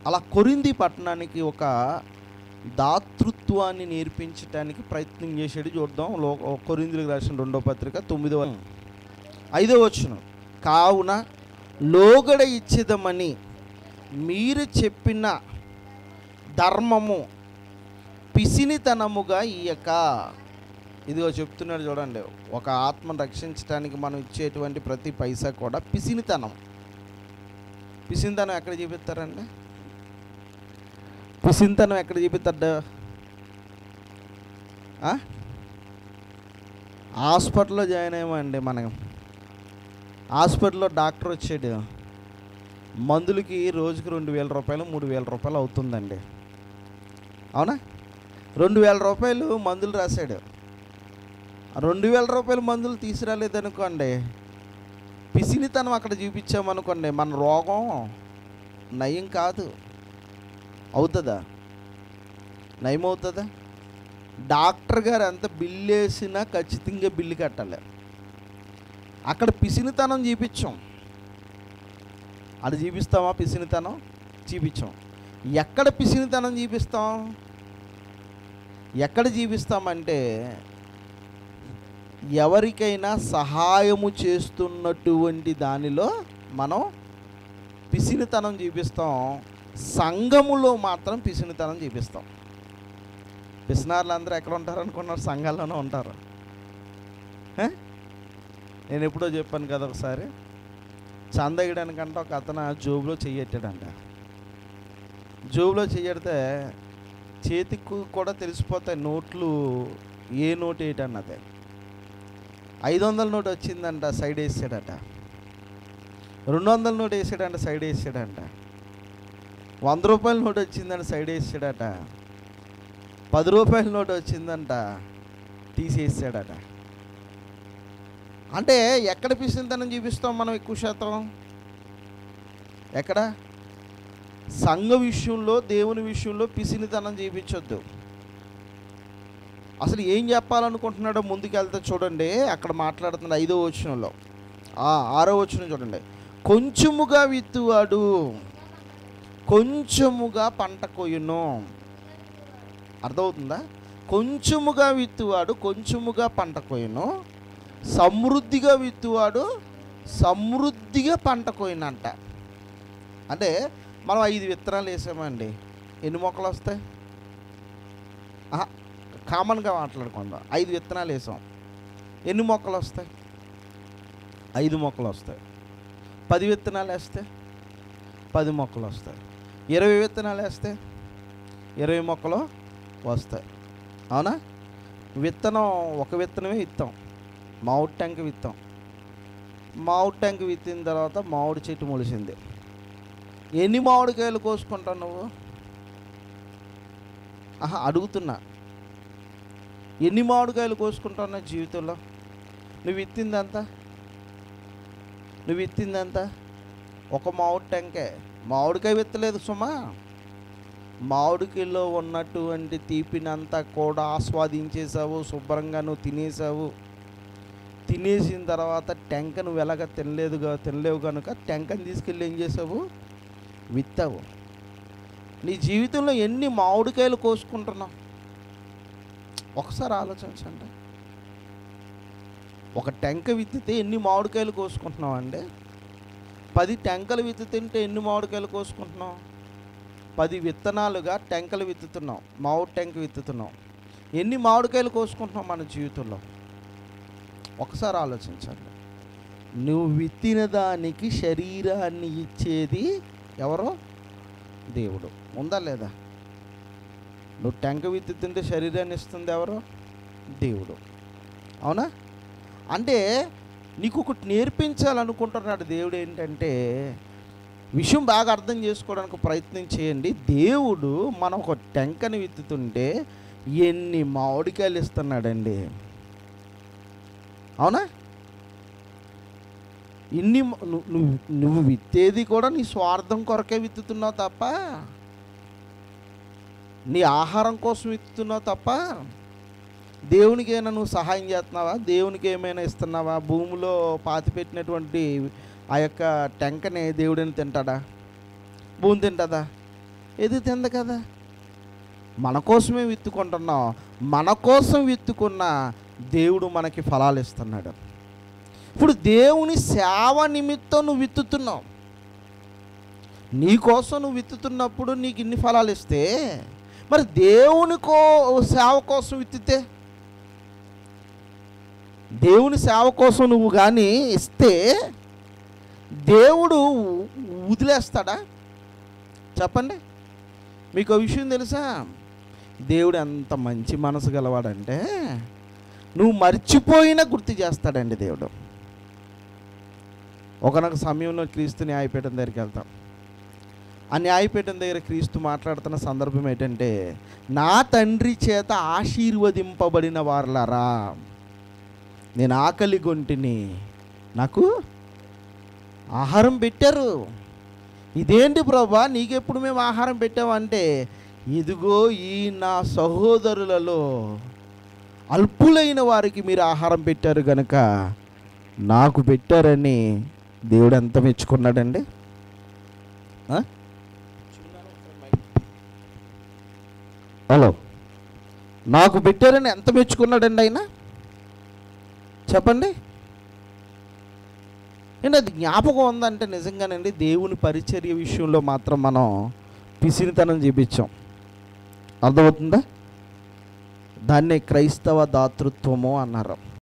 అలా కొరింది పట్టణానికి ఒక దాతృత్వాన్ని నేర్పించడానికి ప్రయత్నం చేసేది చూద్దాం లో కొరిందులకు రాసిన రెండో పత్రిక తొమ్మిదవ ఐదో వచ్చును కావున లోగడ ఇచ్చేదమని మీరు చెప్పిన ధర్మము పిసినితనముగా ఇయ్యక ఇదిగో చెప్తున్నాడు చూడండి ఒక ఆత్మను రక్షించడానికి మనం ఇచ్చేటువంటి ప్రతి పైసా కూడా పిసినితనం పిసినితనం ఎక్కడ చూపిస్తారండి పిసినితనం ఎక్కడ చూపిస్తాడు ఆ? హాస్పిటల్లో జాయిన్ అయ్యామండి మనం హాస్పిటల్లో డాక్టర్ వచ్చాడు మందులకి రోజుకి రెండు వేల రూపాయలు మూడు వేల రూపాయలు అవుతుందండి అవునా రెండు వేల రూపాయలు మందులు రాశాడు ఆ రెండు వేల రూపాయల మందులు తీసుకురాలేదనుకోండి పిసినితనం అక్కడ చూపించామనుకోండి మన రోగం నయం కాదు అవుతుందా నయం అవుతుందా డాక్టర్ గారు ఎంత బిల్లు వేసినా ఖచ్చితంగా బిల్లు కట్టాలి అక్కడ పిసినితనం చూపించాం అది చూపిస్తామా పిసినితనం చూపించాం ఎక్కడ పిసినితనం చూపిస్తాం ఎక్కడ జీవిస్తామంటే ఎవరికైనా సహాయము చేస్తున్నటువంటి దానిలో మనం పిసినితనం చూపిస్తాం సంఘములో మాత్రం పిసినితనం చూపిస్తాం పిసినారులు అందరూ ఎక్కడ ఉంటారు అనుకున్నారు సంఘాల్లోనే ఉంటారు హే? నేను ఎప్పుడో చెప్పాను కదా ఒకసారి చందగడానికంటే ఒక అతను జోబులో చెయ్యెట్టాడంట జోబులో చెయ్యడితే చేతికి కూడా తెలిసిపోతాయి నోట్లు ఏ నోట్ ఏంటన్నది ఐదు వందల నోట్ వచ్చిందంట సైడ్ వేసాడట రెండు వందల నోట్ వేసాడంట సైడ్ వేసాడంట వంద రూపాయల నోట్ వచ్చిందంట సైడ్ వేసాడట పది రూపాయల నోట్ వచ్చిందంట తీసేసాడట అంటే ఎక్కడ పిసినితనం చూపిస్తాం మనం ఎక్కువ శాతం ఎక్కడ సంఘ విషయంలో దేవుని విషయంలో పిసినితనం చూపించొద్దు అసలు ఏం చెప్పాలనుకుంటున్నాడో ముందుకెళ్తే చూడండి అక్కడ మాట్లాడుతున్న ఐదో వచనంలో ఆ, ఆరో వచనం చూడండి కొంచెముగా విత్తువాడు కొంచెముగా పంట కొయ్యును అర్థమవుతుందా కొంచెముగా విత్తువాడు కొంచెముగా పంట కొయ్యును సమృద్ధిగా విత్తువాడు సమృద్ధిగా పంట కోయినంట అంటే మనం ఐదు విత్తనాలు వేసామండి ఎన్ని మొక్కలు వస్తాయి ఆహా, కామన్గా మాట్లాడుకుందాం ఐదు విత్తనాలు వేసాం ఎన్ని మొక్కలు వస్తాయి ఐదు మొక్కలు వస్తాయి పది విత్తనాలు వేస్తే పది మొక్కలు వస్తాయి ఇరవై విత్తనాలు వేస్తే ఇరవై మొక్కలు వస్తాయి అవునా విత్తనం ఒక విత్తనమే ఇస్తాం మామిడి ట్యాంక్ విత్తాం మామిడి ట్యాంక్ విత్తిన తర్వాత మామిడి చెట్టు మొలిసింది ఎన్ని మామిడికాయలు కోసుకుంటావు నువ్వు ఆహా అడుగుతున్నా ఎన్ని మామిడికాయలు కోసుకుంటావు నా జీవితంలో నువ్వు విత్తిందంతా నువ్వు విత్తిందంతా ఒక మామిడి ట్యాంకే మామిడికాయ విత్తలేదు సుమా మామిడికాయలో ఉన్నటువంటి తీపినంతా కూడా ఆస్వాదించేసావు శుభ్రంగా నువ్వు తినేసావు తినేసిన తర్వాత టెంక నువ్వు ఎలాగ తినలేదుగా తినలేవు కనుక టెంకని తీసుకెళ్ళి ఏం చేసావు విత్తావు నీ జీవితంలో ఎన్ని మామిడికాయలు కోసుకుంటున్నావు ఒకసారి ఆలోచించండి ఒక టెంక విత్తితే ఎన్ని మామిడికాయలు కోసుకుంటున్నావు అండి పది టెంకలు విత్తుతుంటే ఎన్ని మామిడికాయలు కోసుకుంటున్నావు పది విత్తనాలుగా టెంకలు విత్తుతున్నావు మామిడి టెంక విత్తుతున్నావు ఎన్ని మామిడికాయలు కోసుకుంటున్నావు మన జీవితంలో ఒకసారి ఆలోచించండి నువ్వు విత్తిన దానికి శరీరాన్ని ఇచ్చేది ఎవరో దేవుడు ఉందా లేదా నువ్వు టెంక విత్తుతుంటే శరీరాన్ని ఇస్తుంది ఎవరు దేవుడు అవునా అంటే నీకు ఒకటి నేర్పించాలనుకుంటున్నాడు దేవుడు ఏంటంటే విషయం బాగా అర్థం చేసుకోవడానికి ప్రయత్నం చేయండి దేవుడు మనం ఒక టెంకని విత్తుతుంటే ఎన్ని మామిడికాయలు ఇస్తున్నాడండి అవునా ఇన్ని మ- ను- నువ్వు నువ్వు విత్తేది కూడా నీ స్వార్థం కొరకే విత్తుతున్నావు తప్ప నీ ఆహారం కోసం విత్తుతున్నావు తప్ప దేవునికి ఏమైనా నువ్వు సహాయం చేస్తున్నావా దేవునికి ఏమైనా ఇస్తున్నావా భూమిలో పాతి పెట్టినటువంటి ఆ యొక్క టెంకని దేవుడిని తింటాడా భూమి తింటుందా ఏది తింది కదా మన కోసమే విత్తుకుంటున్నాం మన కోసం విత్తుకున్న దేవుడు మనకి ఫలాలు ఇస్తున్నాడు ఇప్పుడు దేవుని సేవ నిమిత్తం నువ్వు విత్తుతున్నావు నీ కోసం నువ్వు విత్తుతున్నప్పుడు నీకు ఇన్ని ఫలాలు ఇస్తే మరి దేవుని కో సేవ కోసం విత్తితే దేవుని సేవ కోసం నువ్వు కానీ ఇస్తే దేవుడు వదిలేస్తాడా చెప్పండి మీకు ఒక విషయం తెలుసా దేవుడు ఎంత మంచి మనసు గలవాడంటే నువ్వు మర్చిపోయినా గుర్తు చేస్తాడండి దేవుడు ఒకనొక సమయంలో క్రీస్తు న్యాయపీఠం దగ్గరికి వెళ్తాం ఆ న్యాయపీఠం దగ్గర క్రీస్తు మాట్లాడుతున్న సందర్భం ఏంటంటే నా తండ్రి చేత ఆశీర్వదింపబడిన వారులారా నేను ఆకలి గొంటిని నాకు ఆహారం పెట్టారు ఇదేంటి ప్రభా నీకెప్పుడు మేము ఆహారం పెట్టామంటే ఇదిగో ఈ నా సహోదరులలో అల్పులైన వారికి మీరు ఆహారం పెట్టారు గనుక నాకు పెట్టారని దేవుడు ఎంత మెచ్చుకున్నాడండి ఆ? హలో నాకు పెట్టారని ఎంత మెచ్చుకున్నాడండి ఆయన చెప్పండి ఏంటి అది జ్ఞాపకం ఉందంటే నిజంగానండి దేవుని పరిచర్య విషయంలో మాత్రం మనం పిసినితనం చూపించాం అర్థమవుతుందా దాన్నే క్రైస్తవ దాతృత్వము అన్నారు